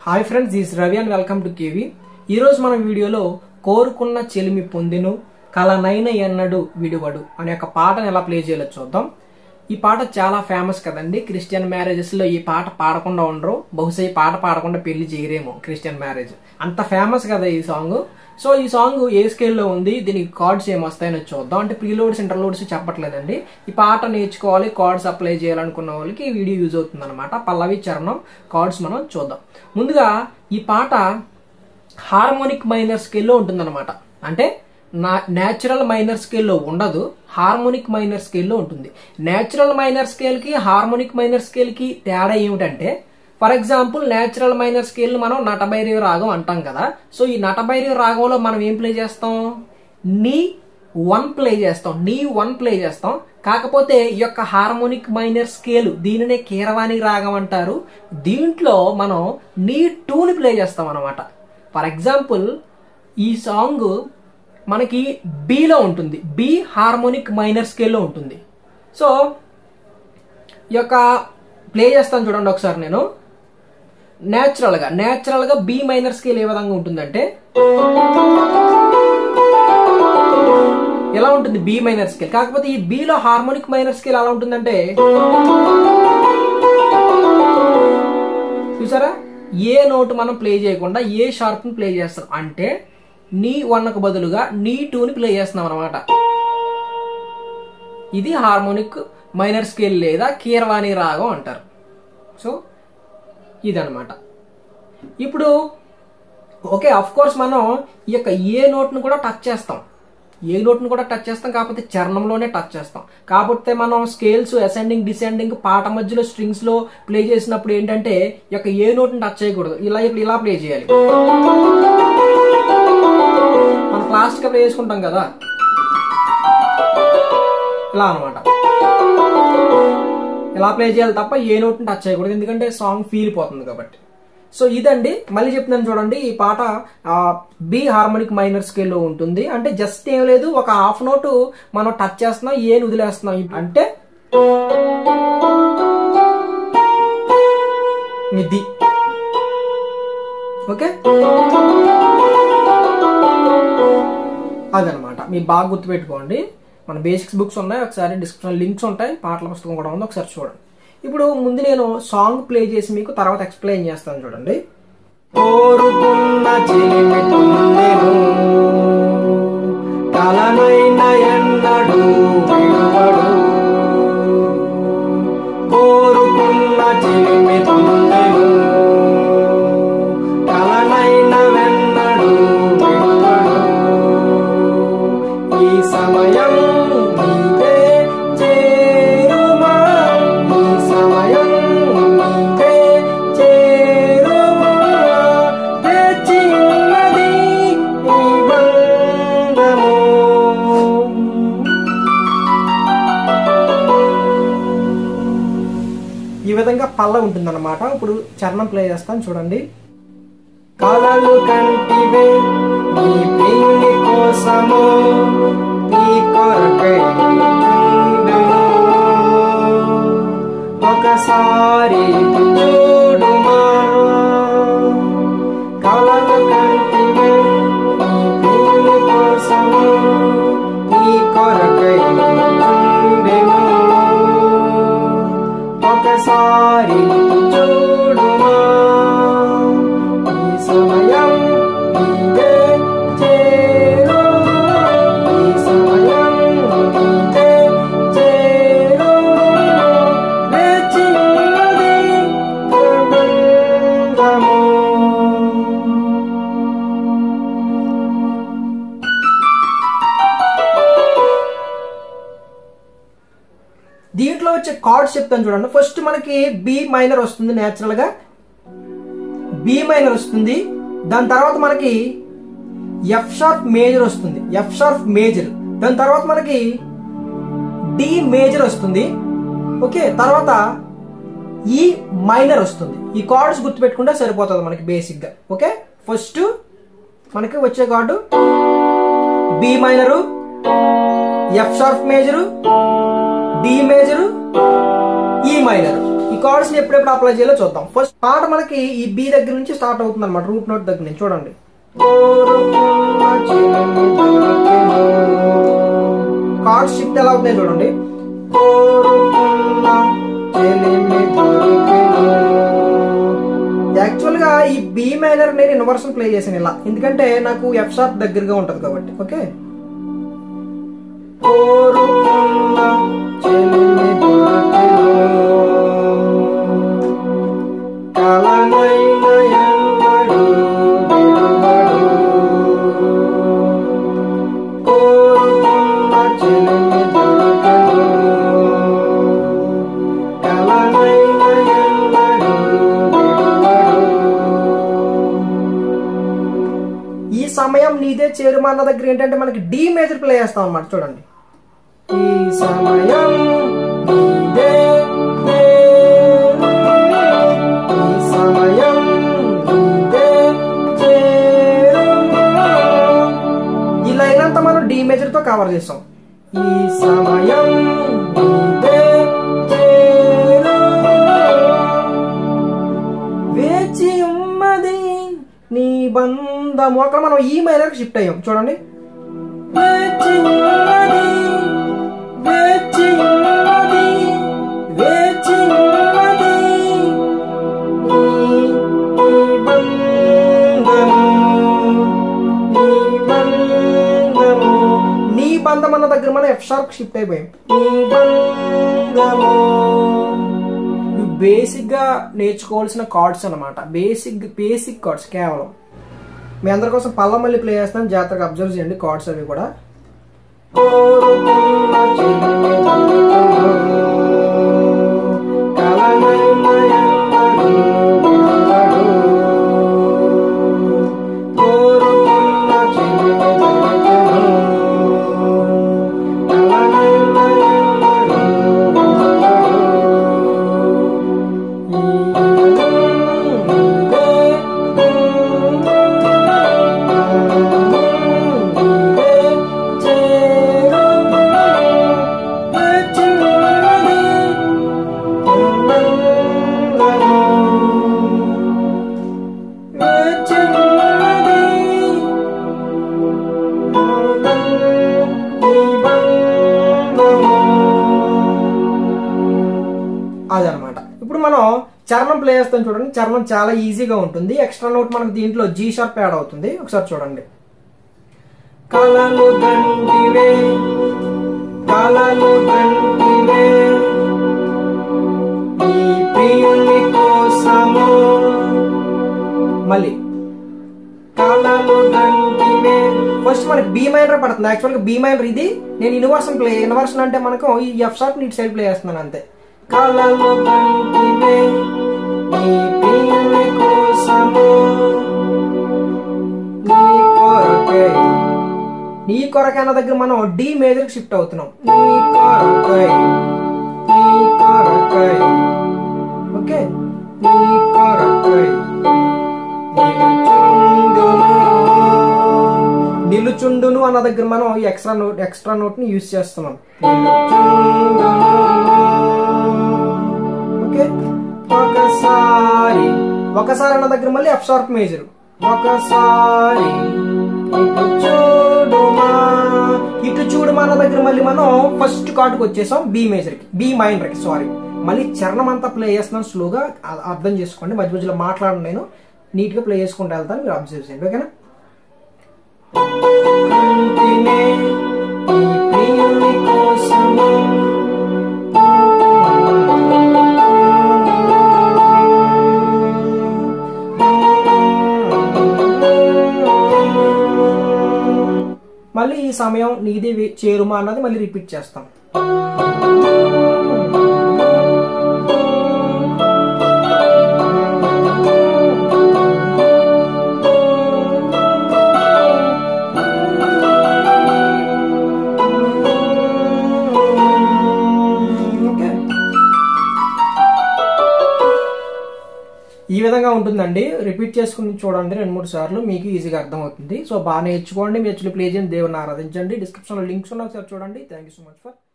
Hi friends this Ravi and welcome to KV ఈరోజు మన వీడియోలో కోరుకున్న చెలిమి పొందిను కలనైన ఎన్నడు విడివడు అనే ఒక పాటను ఎలా ప్లే చేయాలో చూద్దాం ఈ పాట చాలా ఫేమస్ కదండి క్రిస్టియన్ మ్యారేజెస్ లో ఈ పాట పాడకుండా ఉండరు బహుశా ఈ పాట పాడకుండా పెళ్లి చేయరేమో క్రిస్టియన్ మ్యారేజ్ అంత ఫేమస్ కదా ఈ సాంగ్ సో ఈ సాంగ్ ఏ స్కేల్లో ఉంది దీనికి కార్డ్స్ ఏం వస్తాయని చూద్దాం అంటే ప్రీలోడ్స్ ఇంటర్లోడ్స్ చెప్పట్లేదండి ఈ పాట నేర్చుకోవాలి కార్డ్స్ అప్లై చేయాలనుకున్న వాళ్ళకి ఈ వీడియో యూజ్ అవుతుంది అనమాట పల్లవి చరణం కార్డ్స్ మనం చూద్దాం ముందుగా ఈ పాట హార్మోనిక్ మైనర్ స్కేల్లో ఉంటుందన్నమాట అంటే నా న్యాచురల్ మైనర్ స్కేల్లో ఉండదు హార్మోనిక్ మైనర్ స్కేల్లో ఉంటుంది న్యాచురల్ మైనర్ స్కేల్కి హార్మోనిక్ మైనర్ స్కేల్కి తేడా ఏమిటంటే for example natural minor scale మనం నటభైరవి రాగం అంటాం కదా సో ఈ నటభైరవి రాగంలో మనం ఏం ప్లే చేస్తాం నీ వన్ ప్లే చేస్తాం నీ వన్ ప్లే చేస్తాం కాకపోతే ఈ యొక్క హార్మోనిక్ మైనర్ స్కేల్ దీనినే కీరవాణి రాగం అంటారు దీంట్లో మనం నీ టూని ప్లే చేస్తాం అనమాట ఫర్ ఎగ్జాంపుల్ ఈ సాంగ్ మనకి బిలో ఉంటుంది బి హార్మోనిక్ మైనర్ స్కేల్లో ఉంటుంది సో ఈ యొక్క ప్లే చేస్తాను చూడండి ఒకసారి నేను న్యాచురల్గా న్యాచురల్గా బి మైనర్ స్కేల్ ఏ విధంగా ఉంటుందంటే ఎలా ఉంటుంది బి మైనర్ స్కేల్ కాకపోతే ఈ బిలో హార్మోనిక్ మైనర్ స్కేల్ ఎలా ఉంటుందంటే చూసారా ఏ నోట్ మనం ప్లే చేయకుండా ఏ షార్ప్ని ప్లే చేస్తాం అంటే నీ వన్కు బదులుగా నీ టూని ప్లే చేస్తున్నాం అనమాట ఇది హార్మోనిక్ మైనర్ స్కేల్ లేదా కీరవాణి రాగం అంటారు సో ఇదనమాట ఇప్పుడు ఓకే అఫ్ కోర్స్ మనం ఈ యొక్క ఏ నోట్ను కూడా టచ్ చేస్తాం ఏ నోట్ను కూడా టచ్ చేస్తాం కాకపోతే చరణంలోనే టచ్ చేస్తాం కాకపోతే మనం స్కేల్స్ అసెండింగ్ డిసెండింగ్ పాట మధ్యలో స్ట్రింగ్స్ లో ప్లే చేసినప్పుడు ఏంటంటే ఈ యొక్క ఏ నోట్ని టచ్ చేయకూడదు ఇలా ఇలా ప్లే చేయాలి మనం క్లాసిక్ గా ప్లే చేసుకుంటాం కదా ఇలా అనమాట ఇలా ప్లే చేయాలి తప్ప ఏ నోట్ని టచ్ చేయకూడదు ఎందుకంటే సాంగ్ ఫీల్ పోతుంది కాబట్టి సో ఇదండి మళ్ళీ చెప్తున్నాను చూడండి ఈ పాట బి హార్మోనిక్ మైనర్ స్కేల్లో ఉంటుంది అంటే జస్ట్ ఏం లేదు ఒక హాఫ్ నోట్ మనం టచ్ చేస్తున్నాం ఏని వదిలేస్తున్నాం అంటే ఇది ఓకే అదనమాట మీరు బాగా గుర్తుపెట్టుకోండి మన బేసిక్స్ బుక్స్ ఉన్నాయి ఒకసారి డిస్క్రిప్షన్ లింక్స్ ఉంటాయి పాటల పుస్తకం కూడా ఉంది ఒకసారి చూడండి ఇప్పుడు ముందు నేను సాంగ్ ప్లే చేసి మీకు తర్వాత ఎక్స్ప్లెయిన్ చేస్తాను చూడండి కోరుకున్న చెలిమి పొందెను కలనైన ఎన్నడు విడువడు కోరుకున్న చెలిమి పొందెను కలనైన వెన్నడు విడువడు ఈ సమయం నీదే చేరుమా ఈ సమయం నీదే చేరుమా తెచ్చిన్నది ఈ బంధము ఈ విధంగా పల్ల ఉంటుందన్నమాట ఇప్పుడు చరణం ప్లే చేస్తాను చూడండి కలలు కంటివే నీ ప్రియుని కోసము నీ కొరకై నిలుచుండెను. ఒకసారి చూడుమా కలలు కంటివే నీ ప్రియుని కోసము నీ కొరకై నిలుచుండెను. ఒకసారి చూడుమా ఈ సమయం నీదే చేరు ఈ సమయం నీదే చేరు వేచిన్నది ప్రబంధము దీంట్లో వచ్చే కార్డ్స్ చెప్తాను చూడండి ఫస్ట్ మనకి బి మైనర్ వస్తుంది న్యాచురల్ గా బి మైనర్ వస్తుంది దాని తర్వాత మనకి ఎఫ్ షార్ప్ మేజర్ వస్తుంది ఎఫ్ షార్ప్ మేజర్ దాని తర్వాత మనకి డి మేజర్ వస్తుంది ఓకే తర్వాత ఈ మైనర్ వస్తుంది ఈ కార్డ్స్ గుర్తుపెట్టుకుంటే సరిపోతుంది మనకి బేసిక్ గా ఓకే ఫస్ట్ మనకి వచ్చే chord B minor F sharp major D major E minor ఈ కార్డ్స్ ని ఎప్పుడెప్పుడు అప్లై చేయాలో చూద్దాం ఫస్ట్ పాట మనకి ఈ బి దగ్గర నుంచి స్టార్ట్ అవుతుంది అనమాట రూట్ నోట్ దగ్గర నుంచి చూడండి కార్డ్ షిఫ్ట్ ఎలా అవుతున్నాయి చూడండి యాక్చువల్ గా ఈ బి మైనర్ నేను ఇన్వర్షన్ ప్లే చేశాను ఇలా ఎందుకంటే నాకు ఎఫ్ షార్ప్ దగ్గరగా ఉంటది కాబట్టి ఓకే ఈ సమయం నీదే చేరుమా అన్న దగ్గర ఏంటంటే మనకి డి మేజర్ ప్లే చేస్తాం అన్నమాట చూడండి ఈ సమయం నీదే ఈ సమయం నీదే చేరుమా. ఈ లైన్ అంతా మనం డి మేజర్ తో కవర్ చేస్తాం ఈ సమయం నీదే చేరుమా. వేచి ఉన్నది నీ బంధము అక్కడ మనం ఈ మైనర్ షిఫ్ట్ అయ్యాం చూడండి వేచి ఉన్నది, వేచి ఉన్నది, వేచి ఉన్నది నీ- నీ బంధము, నీ బంధము. నీ బంధం అన్న దగ్గర మనం ఎఫ్ షార్ప్ షిఫ్ట్ అయిపోయాం నీ బంధము ఇవి బేసిక్ గా నేర్చుకోవాల్సిన కార్డ్స్ అన్నమాట బేసిక్ బేసిక్ కార్డ్స్ కేవలం మీ అందరి కోసం పల్ల మళ్ళీ ప్లే చేస్తాను జాగ్రత్తగా అబ్జర్వ్ చేయండి కార్డ్స్ అవి కూడా అదనమాట ఇప్పుడు మనం చరణం ప్లే చేస్తాం చూడండి చరణం చాలా ఈజీగా ఉంటుంది ఎక్స్ట్రా నోట్ మనకు దీంట్లో జీ షార్ప్ యాడ్ అవుతుంది ఒకసారి చూడండి కలలు గంటివే కలలు గంటివే ఈ ప్రియుని కోసము మళ్ళీ కలలు గంటివే ఫస్ట్ మనకి బి మైనర్ పడుతుంది యాక్చువల్గా బి మైనర్ ఇది నేను ఇన్వర్షన్ ప్లే ఇన్వర్షన్ అంటే మనకు ఈ F sharp neat side play చేస్తున్నాను అంతే కలలు గంటివే నీ ప్రియుని కోసము నీ కొరకై నీ కొరకై అన్న దగ్గర మనం డి మేజర్ షిఫ్ట్ అవుతున్నాం నీ కొరకై నీ కొరకై ఓకే నీ కొరకై నిలుచుండును. నిలుచుండును అన్న దగ్గర మనం ఈ ఎక్స్ట్రా నోట్ ఎక్స్ట్రా నోట్ ని యూజ్ చేస్తున్నాం నిలుచుండును. ఓకే ఒకసారి ఒకసారి అన్న దగ్గర మళ్ళీ ఎఫ్ షార్ప్ మేజర్ ఒకసారి ఇటు చూడుమా ఇటు చూడుమా అన్న దగ్గర మళ్ళీ మనం ఫస్ట్ కార్డుకి వచ్చేసాం బి మేజర్ కి బి మైనర్ కి సారీ మళ్ళీ చరణం అంతా ప్లే చేస్తున్నాను స్లోగా అ- అర్థం చేసుకోండి మధ్య మధ్యలో మాట్లాడను నేను నీట్ గా ప్లే చేసుకుంటూ వెళ్తాను మీరు అబ్జర్వ్ చేయండి ఓకేనా కంటినే ఈ ప్రియుని కోసము మళ్ళీ ఈ సమయం నీది వే- చేరుమా అన్నది మళ్ళీ రిపీట్ చేస్తాం ఓకే ఈ విధంగా ఉంటుందండి రిపీట్ చేసుకుని చూడండి రెండు మూడు సార్లు మీకు ఈజీగా అర్థమవుతుంది సో బాగా నేర్చుకోండి మీరు ప్లే చేయండి దేవుని ఆరాధించండి డిస్క్రిప్షన్లో లింక్స్ ఉన్నాయి ఒకసారి చూడండి thank you so much for